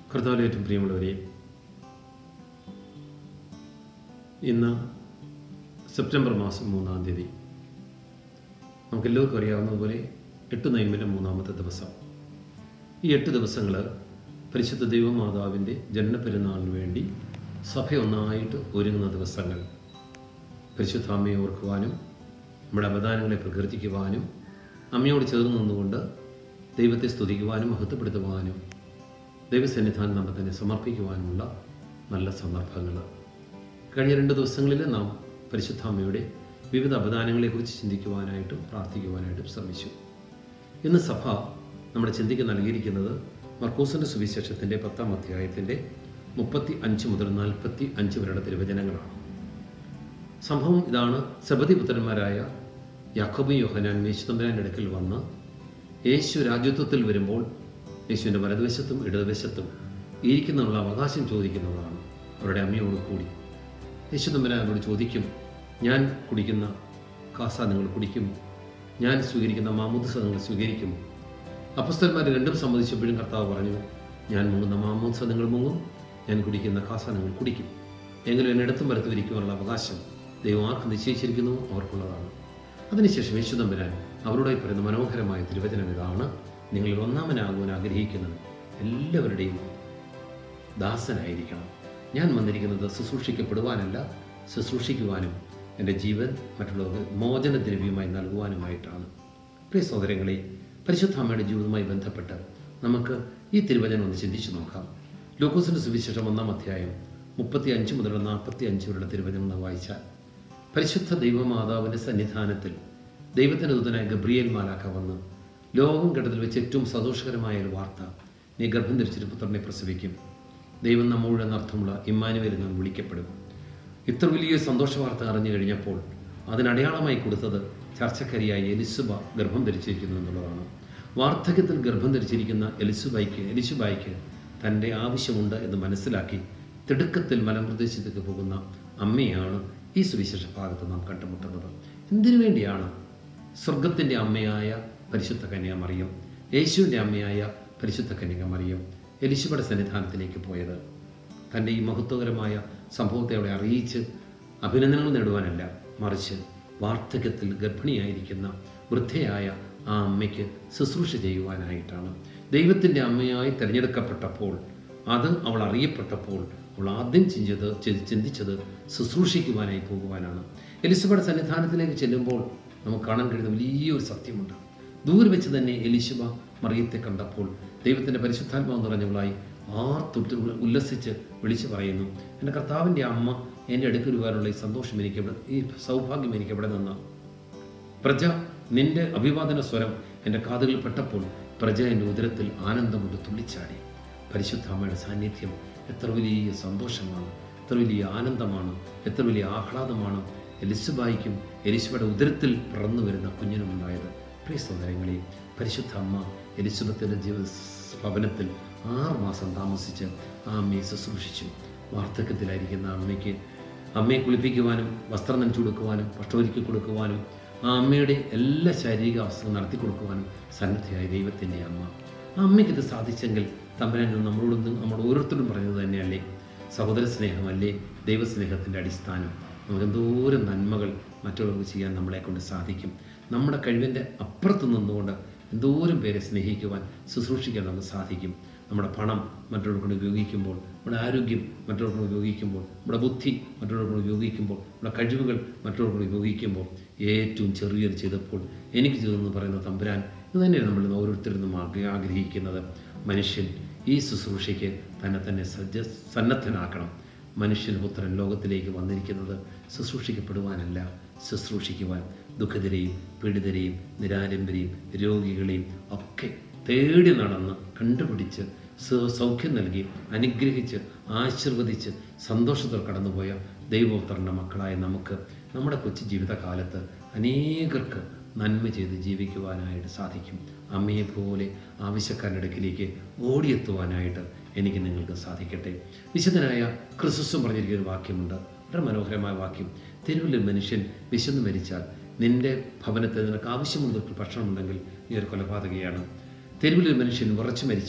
കർത്താവിലെ ഏറ്റവും പ്രിയമുള്ളവരെ ഇന്ന് സെപ്റ്റംബർ മാസം മൂന്നാം തീയതി നമുക്കെല്ലാവർക്കും അറിയാവുന്നതുപോലെ എട്ട് നൈമിൻ്റെ മൂന്നാമത്തെ ദിവസം ഈ എട്ട് ദിവസങ്ങൾ പരിശുദ്ധ ദൈവമാതാവിൻ്റെ ജനനപ്പെരുന്നാളിന് വേണ്ടി സഭ ഒന്നായിട്ട് ഒരുങ്ങുന്ന ദിവസങ്ങൾ പരിശുദ്ധ അമ്മയെ ഓർക്കുവാനും നമ്മുടെ അവദാനങ്ങളെ പ്രകീർത്തിക്കുവാനും അമ്മയോട് ചേർന്ന് നിന്നുകൊണ്ട് ദൈവത്തെ സ്തുതിക്കുവാനും മഹത്വപ്പെടുത്തുവാനും ദൈവസന്നിധാനം നമ്മെ തന്നെ സമർപ്പിക്കുവാനുമുള്ള നല്ല സന്ദർഭങ്ങൾ കഴിഞ്ഞ രണ്ട് ദിവസങ്ങളിൽ നാം പരിശുദ്ധ അമ്മയുടെ വിവിധ അവദാനങ്ങളെക്കുറിച്ച് ചിന്തിക്കുവാനായിട്ടും പ്രാർത്ഥിക്കുവാനായിട്ടും ശ്രമിച്ചു ഇന്ന് സഭ നമ്മുടെ ചിന്തയ്ക്ക് നൽകിയിരിക്കുന്നത് മർക്കോസിൻ്റെ സുവിശേഷത്തിൻ്റെ പത്താം അധ്യായത്തിൻ്റെ മുപ്പത്തി അഞ്ച് മുതൽ നാൽപ്പത്തി അഞ്ച് വരെയുള്ള തിരുവചനങ്ങളാണ് സംഭവം ഇതാണ് സബതി പുത്രന്മാരായ യാക്കോബും യോഹനാൻ യേശുതമ്പരാൻ്റെ അടുക്കൽ വന്ന് യേശു രാജ്യത്വത്തിൽ വരുമ്പോൾ യേശുവിൻ്റെ വലതുവശത്തും ഇടതുവശത്തും ഇരിക്കുന്നതിനുള്ള അവകാശം ചോദിക്കുന്നതാണ് അവരുടെ അമ്മയോട് കൂടി യേശുതമ്പരാനോട് ചോദിക്കും ഞാൻ കുടിക്കുന്ന കാസ നിങ്ങൾ കുടിക്കും ഞാൻ സ്വീകരിക്കുന്ന മാമൂദസ നിങ്ങൾ സ്വീകരിക്കും അപ്പസ്തന്മാർ രണ്ടും സമ്മതിച്ചപ്പോഴും കർത്താവ് പറഞ്ഞു ഞാൻ മുങ്ങുന്ന മാമൂദസ നിങ്ങൾ മുങ്ങും ഞാൻ കുടിക്കുന്ന കാസ നിങ്ങൾ കുടിക്കും എങ്കിലും എന്നിടത്തും വരത്ത് ഇരിക്കുവാനുള്ള അവകാശം ദൈവം ആർക്ക് നിശ്ചയിച്ചിരിക്കുന്നു അവർക്കുള്ളതാണ് അതിനുശേഷം യേശുദമ്പരാൻ അവരോടായി പറയുന്ന മനോഹരമായ തിരുവചനം ഇതാണ് നിങ്ങളിൽ ഒന്നാമനാകുവാൻ ആഗ്രഹിക്കുന്നത് എല്ലാവരുടെയും ദാസനായിരിക്കണം ഞാൻ വന്നിരിക്കുന്നത് ശുശ്രൂഷിക്കപ്പെടുവാനല്ല ശുശ്രൂഷിക്കുവാനും എൻ്റെ ജീവൻ മറ്റുള്ളവർക്ക് മോചനദ്രവ്യമായി നൽകുവാനുമായിട്ടാണ് പ്രിയ സഹോദരങ്ങളെ പരിശുദ്ധ അമ്മയുടെ ജീവിതവുമായി ബന്ധപ്പെട്ട് നമുക്ക് ഈ തിരുവചനം ഒന്ന് ചിന്തിച്ചു നോക്കാം ലൂക്കോസിൻ്റെ സുവിശേഷം ഒന്നാം അധ്യായം മുപ്പത്തി അഞ്ച് മുതൽ നാൽപ്പത്തി അഞ്ച് വരെയുള്ള തിരുവചനം നാം വായിച്ചാൽ പരിശുദ്ധ ദൈവമാതാവിൻ്റെ സന്നിധാനത്തിൽ ദൈവത്തിൻ്റെ ദൂതനായ ഗബ്രിയേൽ മാലാക്ക വന്ന് ലോകം ഘട്ടത്തിൽ വെച്ച് ഏറ്റവും സന്തോഷകരമായ ഒരു വാർത്ത നീ ഗർഭം ധരിച്ചൊരു പുത്രനെ പ്രസവിക്കും ദൈവം നമ്മളുടെ അർത്ഥമുള്ള ഇമ്മാനുവേൽ നാം വിളിക്കപ്പെടും ഇത്ര വലിയ സന്തോഷ വാർത്ത അറിഞ്ഞു കഴിഞ്ഞപ്പോൾ അതിനടയാളമായി കൊടുത്തത് ചർച്ചക്കാരിയായ എലിസുബ ഗർഭം ധരിച്ചിരിക്കുന്നു എന്നുള്ളതാണ് വാർദ്ധക്യത്തിൽ ഗർഭം ധരിച്ചിരിക്കുന്ന എലിസുബായിക്ക് എലിസുബായിക്ക് തൻ്റെ ആവശ്യമുണ്ട് എന്ന് മനസ്സിലാക്കി തിടുക്കത്തിൽ മലമ്പ്രദേശത്തേക്ക് പോകുന്ന അമ്മയാണ് ഈ സുവിശേഷ ഭാഗത്ത് നാം കണ്ടുമുട്ടുന്നത് എന്തിനു വേണ്ടിയാണ് സ്വർഗത്തിൻ്റെ അമ്മയായ പരിശുദ്ധ കന്യാമറിയം യേശുവിൻ്റെ അമ്മയായ പരിശുദ്ധ കന്യകമറിയം എലിശുബയുടെ സന്നിധാനത്തിലേക്ക് പോയത് തൻ്റെ ഈ മഹത്വകരമായ സംഭവത്തെ അവിടെ അറിയിച്ച് അഭിനന്ദനങ്ങൾ നേടുവാനല്ല മറിച്ച് വാർദ്ധക്യത്തിൽ ഗർഭിണിയായിരിക്കുന്ന വൃദ്ധയായ ആ അമ്മയ്ക്ക് ശുശ്രൂഷ ചെയ്യുവാനായിട്ടാണ് ദൈവത്തിൻ്റെ അമ്മയായി തിരഞ്ഞെടുക്കപ്പെട്ടപ്പോൾ അത് അവൾ അറിയപ്പെട്ടപ്പോൾ അവൾ ആദ്യം ചിന്തിച്ചത് ചി- ചിന്തിച്ചത് ശുശ്രൂഷിക്കുവാനായി പോകുവാനാണ് എലിസബയുടെ സന്നിധാനത്തിലേക്ക് ചെല്ലുമ്പോൾ നമുക്ക് കാണാൻ കഴിയുന്ന വലിയൊരു സത്യമുണ്ട് ദൂരെ വെച്ച് തന്നെ എലിശബ മറിയത്തെ കണ്ടപ്പോൾ ദൈവത്തിൻ്റെ പരിശുദ്ധാത്മാവ് നിറഞ്ഞവളായി ആർത്തുട്ട് ഉല്ലസിച്ച് വിളിച്ചു പറയുന്നു എൻ്റെ കർത്താവിൻ്റെ അമ്മ എൻ്റെ അടുക്കൽ വരുവാനുള്ള ഈ സന്തോഷം എനിക്ക് ഇവിടെ ഈ സൗഭാഗ്യം എനിക്ക് ഇവിടെ നിന്ന് പ്രജ നിന്റെ അഭിവാദന സ്വരം എൻ്റെ കാതുകളിൽ പെട്ടപ്പോൾ പ്രജ എൻ്റെ ഉദരത്തിൽ ആനന്ദം കൊണ്ട് തുള്ളിച്ചാടി പരിശുദ്ധ അമ്മയുടെ സാന്നിധ്യം എത്ര വലിയ സന്തോഷമാണ് എത്ര വലിയ ആനന്ദമാണ് എത്ര വലിയ ആഹ്ലാദമാണ് എലിസബായിക്കും എലിസബയുടെ ഉദരത്തിൽ പിറന്നു വരുന്ന കുഞ്ഞിനും ഉണ്ടായത് പ്രിയ സഹോദരങ്ങളെ പരിശുദ്ധ അമ്മ എലിസബത്തിൻ്റെ ജീവ ഭവനത്തിൽ ആറ് മാസം താമസിച്ച് ആ അമ്മയെ ശുശ്രൂഷിച്ചു വാർദ്ധക്യത്തിലായിരിക്കുന്ന അമ്മയ്ക്ക് അമ്മയെ കുളിപ്പിക്കുവാനും വസ്ത്രം നനച്ചു കൊടുക്കുവാനും ഭക്ഷണമൊരുക്കി കൊടുക്കുവാനും ആ അമ്മയുടെ എല്ലാ ശാരീരിക അവസ്ഥകളും നടത്തി കൊടുക്കുവാനും സന്നദ്ധയായ ദൈവത്തിൻ്റെ അമ്മ ആ അമ്മയ്ക്ക് ഇത് സാധിച്ചെങ്കിൽ തമ്പരാൻ നമ്മളോടൊന്നും നമ്മൾ ഓരോരുത്തരും പറഞ്ഞത് തന്നെയല്ലേ സഹോദര സ്നേഹമല്ലേ ദൈവസ്നേഹത്തിൻ്റെ അടിസ്ഥാനം നമുക്ക് എന്തോരം നന്മകൾ മറ്റുള്ളവർക്ക് ചെയ്യാൻ നമ്മളെ കൊണ്ട് സാധിക്കും നമ്മുടെ കഴിവിൻ്റെ അപ്പുറത്ത് നിന്നുകൊണ്ട് എന്തോരം പേരെ സ്നേഹിക്കുവാൻ ശുശ്രൂഷിക്കാൻ നമുക്ക് സാധിക്കും നമ്മുടെ പണം മറ്റുള്ളവർക്ക് കൊണ്ട് ഉപയോഗിക്കുമ്പോൾ നമ്മുടെ ആരോഗ്യം മറ്റുള്ളവർക്ക് കൊണ്ട് ഉപയോഗിക്കുമ്പോൾ നമ്മുടെ ബുദ്ധി മറ്റുള്ളവർക്ക് കൊണ്ട് ഉപയോഗിക്കുമ്പോൾ നമ്മുടെ കഴിവുകൾ മറ്റുള്ളവർക്ക് കൊണ്ട് ഉപയോഗിക്കുമ്പോൾ ഏറ്റവും ചെറിയൊരു ചെയ്തപ്പോൾ എനിക്ക് ചെയ്തെന്ന് പറയുന്ന തമ്പുരാൻ ഇത് തന്നെയാണ് നമ്മൾ ഓരോരുത്തരും ആഗ്ര- ആഗ്രഹിക്കുന്നത് മനുഷ്യൻ ഈ ശുശ്രൂഷയ്ക്ക് തന്നെ തന്നെ സജ്ജ സന്നദ്ധനാക്കണം മനുഷ്യൻ പുത്രൻ ലോകത്തിലേക്ക് വന്നിരിക്കുന്നത് ശുശ്രൂഷിക്കപ്പെടുവാനല്ല ശുശ്രൂഷിക്കുവാൻ ദുഃഖിതരെയും പീഡിതരെയും നിരാലംബരെയും രോഗികളെയും ഒക്കെ തേടി നടന്ന് കണ്ടുപിടിച്ച് സ- സൗഖ്യം നൽകി അനുഗ്രഹിച്ച് ആശീർവദിച്ച് സന്തോഷത്തോടെ കടന്നുപോയ ദൈവപുത്രൻ്റെ മക്കളായ നമുക്ക് നമ്മുടെ കൊച്ചു ജീവിതകാലത്ത് അനേകർക്ക് നന്മ ചെയ്ത് ജീവിക്കുവാനായിട്ട് സാധിക്കും അമ്മയെ പോലെ ആവശ്യക്കാരുടെ അടുക്കിലേക്ക് ഓടിയെത്തുവാനായിട്ട് എനിക്ക് നിങ്ങൾക്ക് സാധിക്കട്ടെ വിശുദ്ധനായ ക്രിസ്തുസും പറഞ്ഞിരിക്കുന്ന ഒരു വാക്യമുണ്ട് വളരെ മനോഹരമായ വാക്യം തെരുവിലെ മനുഷ്യൻ വിശന്ന് മരിച്ചാൽ നിന്റെ ഭവനത്തിൽ നിനക്ക് ആവശ്യമുള്ള ഭക്ഷണമുണ്ടെങ്കിൽ നീ ഒരു കൊലപാതകയാണ് തെരുവിലൊരു മനുഷ്യൻ വിറച്ചു മരിച്ചാൽ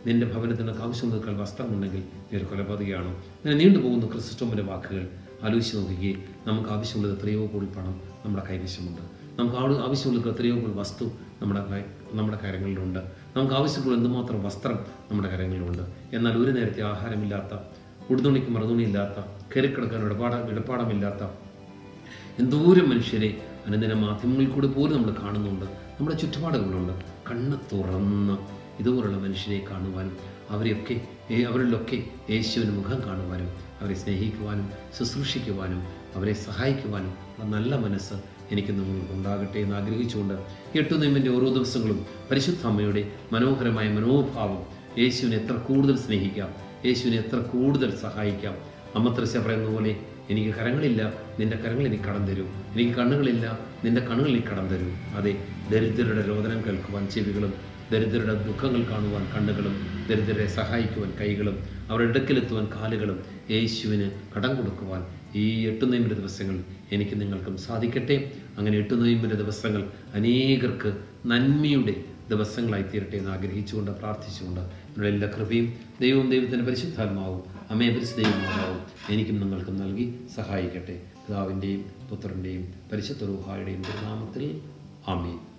നിന്റെ ഭവനത്തിന് നിനക്ക് ആവശ്യമുള്ളതിനേക്കാൾ വസ്ത്രമുണ്ടെങ്കിൽ നീ ഒരു കൊലപാതകയാണ് അങ്ങനെ നീണ്ടുപോകുന്ന ക്രിസ്തുസ്റ്റോമിൻ്റെ വാക്കുകൾ ആലോചിച്ച് നോക്കുകയും നമുക്ക് ആവശ്യമുള്ളത് എത്രയോ കൂടുതൽ പണം നമ്മുടെ കൈവശമുണ്ട് നമുക്ക് ആള് ആവശ്യമുള്ള എത്രയോ കൂടുതൽ വസ്തു നമ്മുടെ കൈ- നമ്മുടെ കരങ്ങളിലുണ്ട് നമുക്ക് ആവശ്യമുള്ള എന്തുമാത്രം വസ്ത്രം നമ്മുടെ കരങ്ങളിലുണ്ട് എന്നാൽ ഒരു നേരത്തെ ആഹാരമില്ലാത്ത ഉടുതുണിക്ക് മറുതുണിയില്ലാത്ത കയറിക്കിടക്കാൻ ഇടപാട ഇടപാടമില്ലാത്ത എന്തോരം മനുഷ്യരെ അനുദിന മാധ്യമങ്ങളിൽ കൂടി പോലും നമ്മൾ കാണുന്നുണ്ട് നമ്മുടെ ചുറ്റുപാടുകളുണ്ട് കണ്ണ് തുറന്ന് ഇതുപോലുള്ള മനുഷ്യരെ കാണുവാനും അവരെയൊക്കെ ഏ- അവരിലൊക്കെ യേശുവിന് മുഖം കാണുവാനും അവരെ സ്നേഹിക്കുവാനും ശുശ്രൂഷിക്കുവാനും അവരെ സഹായിക്കുവാനും ഉള്ള നല്ല മനസ്സ് എനിക്ക് നിങ്ങൾക്ക് ഉണ്ടാകട്ടെ എന്ന് ആഗ്രഹിച്ചുകൊണ്ട് എട്ടു നിയമിൻ്റെ ഓരോ ദിവസങ്ങളും പരിശുദ്ധ അമ്മയുടെ മനോഹരമായ മനോഭാവം യേശുവിനെ എത്ര കൂടുതൽ സ്നേഹിക്കാം യേശുവിനെ എത്ര കൂടുതൽ സഹായിക്കാം അമ്മ ത്രസ്യ പറയുന്ന പോലെ എനിക്ക് കരങ്ങളില്ല നിന്റെ കരങ്ങൾ എനിക്ക് കടം തരൂ എനിക്ക് കണ്ണുകളില്ല നിന്റെ കണ്ണുകൾ എനിക്ക് കടം തരൂ അതെ ദരിദ്രരുടെ രോദനം കേൾക്കുവാൻ ചെവികളും ദരിദ്രരുടെ ദുഃഖങ്ങൾ കാണുവാൻ കണ്ണുകളും ദരിദ്രരെ സഹായിക്കുവാൻ കൈകളും അവരുടെ അടുക്കലെത്തുവാൻ കാലുകളും യേശുവിന് കടം കൊടുക്കുവാൻ ഈ എട്ടു നൊയമ്പിൻ്റെ ദിവസങ്ങൾ എനിക്ക് നിങ്ങൾക്കും സാധിക്കട്ടെ അങ്ങനെ എട്ടു നൊയമ്പിൻ്റെ ദിവസങ്ങൾ അനേകർക്ക് നന്മയുടെ ദിവസങ്ങളായി തീരട്ടെ എന്ന് ആഗ്രഹിച്ചുകൊണ്ട് പ്രാർത്ഥിച്ചുകൊണ്ട് നിങ്ങളുടെ എല്ലാ കൃപയും ദൈവവും ദൈവത്തിൻ്റെ പരിശുദ്ധാത്മാവും അമ്മയെ പരിശുദ്ധയുമാവും എനിക്കും നിങ്ങൾക്കും നൽകി സഹായിക്കട്ടെ പിതാവിൻ്റെയും പുത്രൻ്റെയും പരിശുദ്ധ റൂഹായുടെയും നാമത്തിൽ ആമീൻ